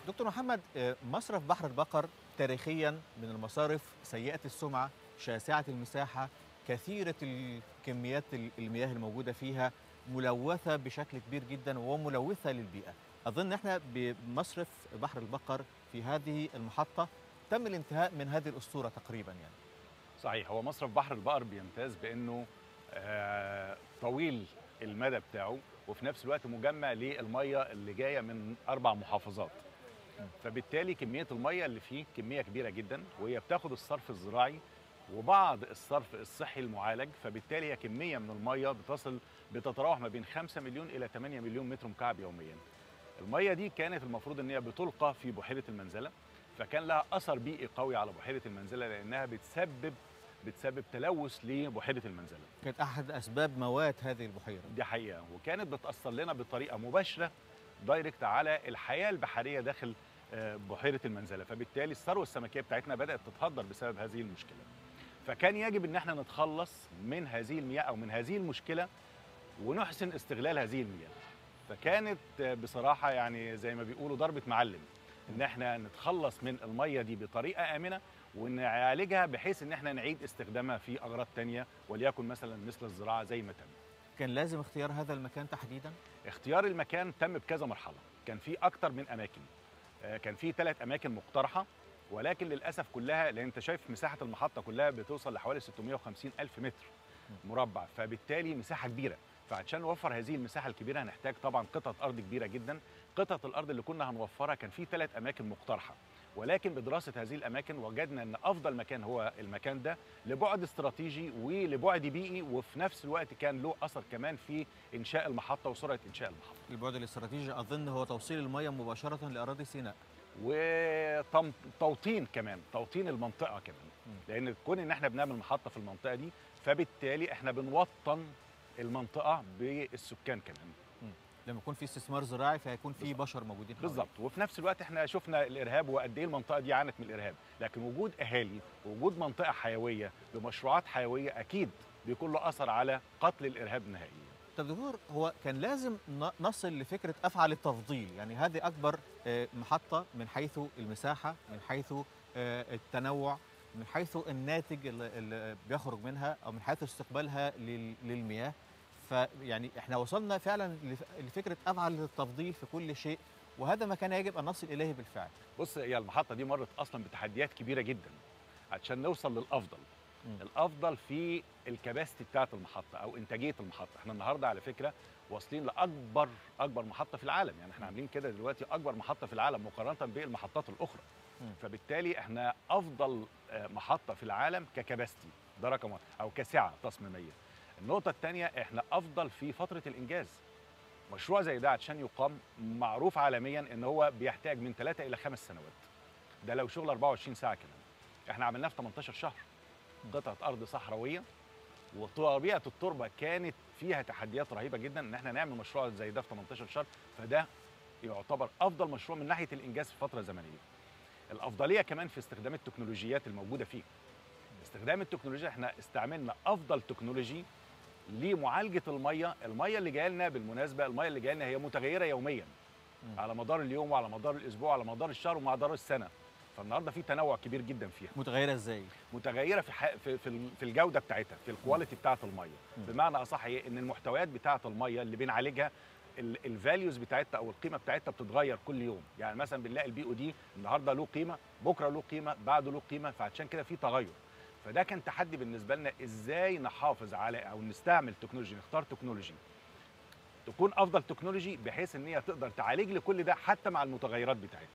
دكتور محمد آه، مصرف بحر البقر تاريخيا من المصارف سيئة السمعة شاسعة المساحة كثيرة الكميات ال- المياه الموجودة فيها ملوثة بشكل كبير جدا وملوثة للبيئة أظن احنا بمصرف بحر البقر في هذه المحطة تم الانتهاء من هذه الأسطورة تقريبا يعني صحيح هو مصرف بحر البقر بيمتاز بانه آه، طويل المدى بتاعه وفي نفس الوقت مجمع للميه اللي جايه من اربع محافظات فبالتالي كميه الميه اللي فيه كميه كبيره جدا وهي بتاخد الصرف الزراعي وبعض الصرف الصحي المعالج فبالتالي هي كميه من الميه بتصل بتتراوح ما بين 5 مليون الى 8 مليون متر مكعب يوميا الميه دي كانت المفروض ان هي بتلقى في بحيره المنزله فكان لها اثر بيئي قوي على بحيره المنزله لانها بتسبب بتسبب تلوث لبحيره المنزله كانت أحد أسباب موات هذه البحيرة دي حقيقه وكانت بتاثر لنا بطريقه مباشره دايركت على الحياه البحريه داخل آه، بحيره المنزله فبالتالي الثروه السمكيه بتاعتنا بدات تتهدر بسبب هذه المشكله فكان يجب ان احنا نتخلص من هذه المياه او من هذه المشكله ونحسن استغلال هذه المياه فكانت آه، بصراحه يعني زي ما بيقولوا ضربه معلم ان احنا نتخلص من الميه دي بطريقه امنه ونعالجها بحيث ان احنا نعيد استخدامها في اغراض تانية وليكن مثلا مثل الزراعه زي ما تم كان لازم اختيار هذا المكان تحديدا اختيار المكان تم بكذا مرحله كان في اكتر من اماكن آه، كان في ثلاث اماكن مقترحه ولكن للاسف كلها لان انت شايف مساحه المحطه كلها بتوصل لحوالي 650 الف متر مربع فبالتالي مساحه كبيره فعشان نوفر هذه المساحه الكبيره هنحتاج طبعا قطعه ارض كبيره جدا قطعه الارض اللي كنا هنوفرها كان في ثلاث اماكن مقترحه ولكن بدراسه هذه الاماكن وجدنا ان افضل مكان هو المكان ده لبعد استراتيجي ولبعد بيئي وفي نفس الوقت كان له اثر كمان في انشاء المحطه وسرعه انشاء المحطه البعد الاستراتيجي أظن هو توصيل المياه مباشرة لأراضي سيناء وتوطين كمان توطين المنطقه كمان مم. لان كون ان احنا بنعمل محطه في المنطقه دي فبالتالي احنا بنوطن المنطقه بالسكان كمان لما يكون في استثمار زراعي فهيكون في بشر موجودين حواليه. بالظبط وفي نفس الوقت احنا شفنا الارهاب وقد ايه المنطقه دي عانت من الارهاب لكن وجود اهالي ووجود منطقه حيويه بمشروعات حيويه اكيد بيكون له اثر على قتل الارهاب نهائيا طب دكتور هو كان لازم ن- نصل لفكره افعل التفضيل يعني هذه اكبر آه، محطه من حيث المساحه من حيث آه، التنوع من حيث الناتج اللي- اللي بيخرج منها او من حيث استقبالها لل- للمياه فيعني احنا وصلنا فعلا لف- لفكره افعل التفضيل في كل شيء وهذا ما كان يجب ان نصل اليه بالفعل بص هي المحطه دي مرت اصلا بتحديات كبيره جدا عشان نوصل للافضل مم. الافضل في الكباستي بتاعه المحطه او انتاجيه المحطه احنا النهارده على فكره واصلين لاكبر اكبر محطه في العالم يعني احنا عاملين كده دلوقتي اكبر محطه في العالم مقارنه بالمحطات الاخرى مم. فبالتالي احنا افضل آه، محطه في العالم ككباستي ده رقم واحد او كسعه تصميميه النقطه الثانيه احنا افضل في فتره الانجاز مشروع زي ده عشان يقام معروف عالميا ان هو بيحتاج من 3 الى 5 سنوات ده لو شغل 24 ساعه كمان احنا عملناه في 18 شهر قطعه ارض صحراويه وطبيعه التربه كانت فيها تحديات رهيبه جدا ان احنا نعمل مشروع زي ده في 18 شهر فده يعتبر افضل مشروع من ناحيه الانجاز في فتره زمنيه الافضليه كمان في استخدام التكنولوجيات الموجوده فيه استخدام التكنولوجيا احنا استعملنا افضل تكنولوجي لمعالجه الميه الميه اللي جايه لنا بالمناسبه الميه اللي جايه لنا هي متغيره يوميا مم. على مدار اليوم وعلى مدار الاسبوع وعلى مدار الشهر ومع مدار السنه فالنهارده في تنوع كبير جدا فيها متغيره ازاي متغيره في ح- في في ال- في الجوده بتاعتها في الكواليتي بتاعه الميه مم. بمعنى اصح ايه ان المحتويات بتاعه الميه اللي بنعالجها الفاليوز بتاعتها او القيمه بتاعتها بتتغير كل يوم يعني مثلا بنلاقي البي او دي النهارده له قيمه بكره له قيمه بعده له قيمه فعشان كده في تغير فده كان تحدي بالنسبه لنا ازاي نحافظ على او نستعمل تكنولوجي نختار تكنولوجي تكون افضل تكنولوجي بحيث ان هي تقدر تعالج لي كل ده حتى مع المتغيرات بتاعتها